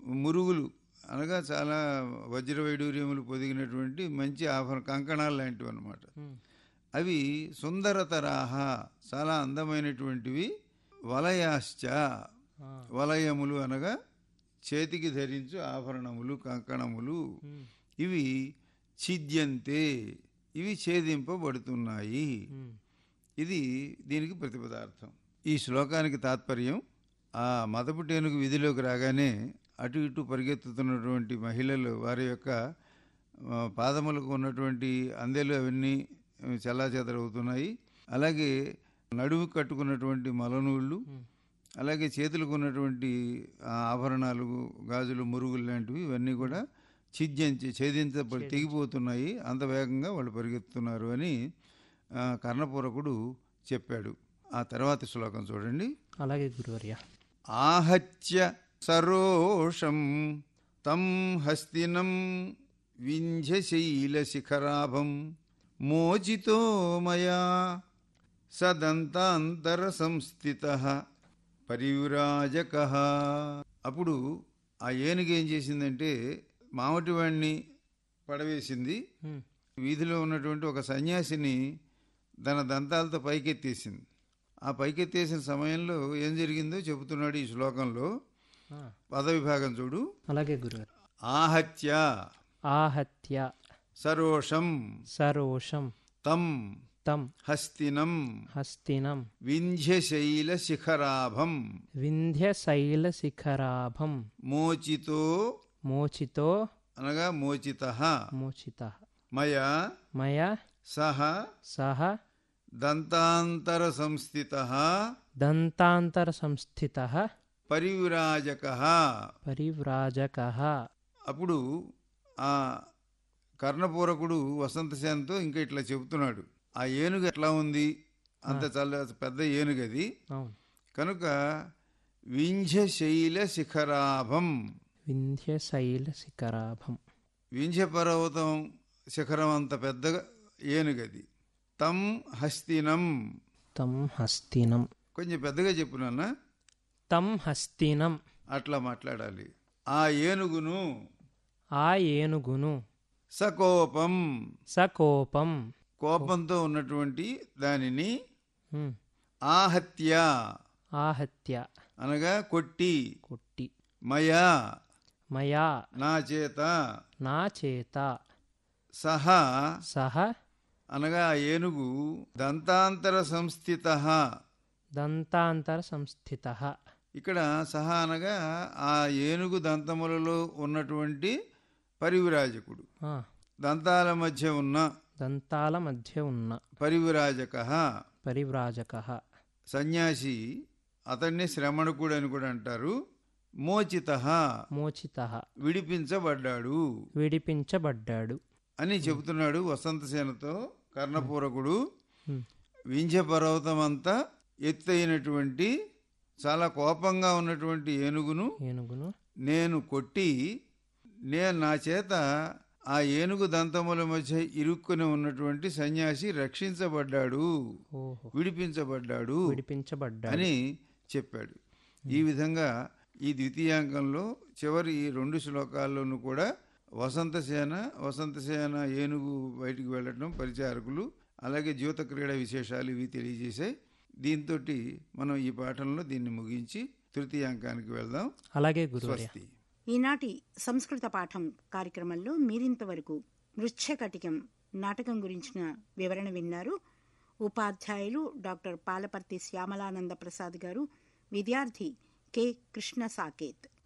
మురుగులు అనగా చాలా వజ్ర వైడూర్యములు పొదిగినటువంటి మంచి ఆభరణ కంకణాలు లాంటివి అన్నమాట ఉమ్, అవి సుందరతరాహ చాలా అందమైనటువంటివి వలయాశ్చ ఆ, వలయములు అనగా చేతికి ధరించు ఆభరణములు కంకణములు ఉమ్, ఇవి ఛిద్యంతే ఇవి ఛేదింపబడుతున్నాయి ఉమ్, ఇది దీనికి ప్రతిపదార్థం ఈ శ్లోకానికి తాత్పర్యం ఆ మదపు టేనుగు విధిలోకి రాగానే అటు ఇటు పరిగెత్తుతున్నటువంటి మహిళలు వారి యొక్క ఆ, పాదములకు ఉన్నటువంటి అందెలు అవన్నీ చెల్లాచెదరవుతున్నాయి అలాగే నడుము కట్టుకున్నటువంటి మలనూళ్ళు ఉమ్, అలాగే చేతులకు ఉన్నటువంటి ఆ, ఆభరణాలు గాజులు మురుగులు లాంటివి ఇవన్నీ కూడా ఛిద్యంచి ఛేదించబడి తెగిపోతున్నాయి అంత వేగంగా వాళ్ళు పరిగెత్తుతున్నారు అని ఆ, కర్ణపూరకుడు చెప్పాడు ఆ తర్వాత శ్లోకం చూడండి అలాగే గురువర్య ఆహత్య సరోషం తం హస్తినం వింధ్యశైలశిఖరాభం మోచితో మయా సదంతాంతర సంస్థిత పరివ్రాజక అప్పుడు ఆ ఏనుగు ఏం చేసిందంటే మామటివాణ్ణి పడవేసింది ఉమ్, వీధిలో ఉన్నటువంటి ఒక సన్యాసిని తన దంతాలతో పైకెత్తేసింది ఆ పైకెత్తేసిన సమయంలో ఏం జరిగిందో చెబుతున్నాడు ఈ శ్లోకంలో ఆ, పదవిభాగం చూడు అలాగే గురువర్య ఆహత్య ఆహత్య సరోషం సరోషం తం తం హస్తినం హస్తినం వింధ్యశైల శిఖరాభం వింధ్యశైలశిఖరాభం మోచితో మోచితో అనగా మోచిత మోచిత మయా మయా సహ సహ దంతాంతర సంస్థిత దంతాంతర సంస్థిత పరివిరాజక పరివ్రాజక అప్పుడు ఆ కర్ణపూరకుడు వసంతసేనతో ఇంకా ఇట్లా చెబుతున్నాడు ఆ ఏనుగు ఎట్లా ఉంది అంత చాలా పెద్ద ఏనుగు అది అవును కనుక వింధ్యశైల శిఖరాభం వింధ్యశైల శిఖరాభం వింధ్య పర్వతం శిఖరం అంత పెద్ద ఏనుగది తం హస్తినం తం హస్తినం కొంచెం పెద్దగా చెప్పు నాన్న తం హస్తినం అట్లా మాట్లాడాలి ఆ ఏనుగును ఆ ఏనుగును సకోపం సకోపం కోపంతో ఉన్నటువంటి దానిని ఉమ్, ఆహత్య ఆహత్య అనగా కొట్టి కొట్టి మయా మయా నా చేత నా చేత సహా సహ అనగా ఆ ఏనుగు దంతాంతర సంస్థిత దంతాంతర సంస్థిత ఇక్కడ సహా అనగా ఆ ఏనుగు దంతములలో ఉన్నటువంటి పరివిరాజకుడు దంతాల మధ్య ఉన్న దంతాల మధ్య ఉన్న పరివిరాజక పరివ్రాజక సన్యాసి అతన్ని శ్రమణకుడు అని కూడా అంటారు మోచిత మోచిత విడిపించబడ్డాడు విడిపించబడ్డాడు అని చెబుతున్నాడు వసంతసేనతో కర్ణపూరకుడు ఉమ్, వింధ్య పర్వతం అంతా ఎత్తైనటువంటి చాలా కోపంగా ఉన్నటువంటి ఏనుగును ఏనుగును నేను కొట్టి నేను నా చేత ఆ ఏనుగు దంతముల మధ్య ఇరుక్కుని ఉన్నటువంటి సన్యాసి రక్షించబడ్డాడు ఓహో విడిపించబడ్డాడు విడిపించబడ్డాడు అని చెప్పాడు ఈ విధంగా ఈ ద్వితీయాంకంలో చివరి ఈ రెండు శ్లోకాల్లోనూ కూడా వసంతసేన వసంతసేన ఏనుగు బయటికి వెళ్ళటం పరిచారకులు అలాగే జ్యోత క్రీడ విశేషాలు ఇవి తెలియజేశాయి దీంతో మనం ఈ పాఠంలో దీన్ని ముగించి తృతీయాంకానికి వెళ్దాం అలాగే గురువర్య స్వస్తి ఈనాటి సంస్కృత పాఠం కార్యక్రమంలో మీరింతవరకు మృచ్ఛకటికం నాటకం గురించిన వివరణ విన్నారు ఉపాధ్యాయులు డాక్టర్ పాలపర్తి శ్యామలానంద ప్రసాద్ గారు విద్యార్థి కె కృష్ణ సాకేత్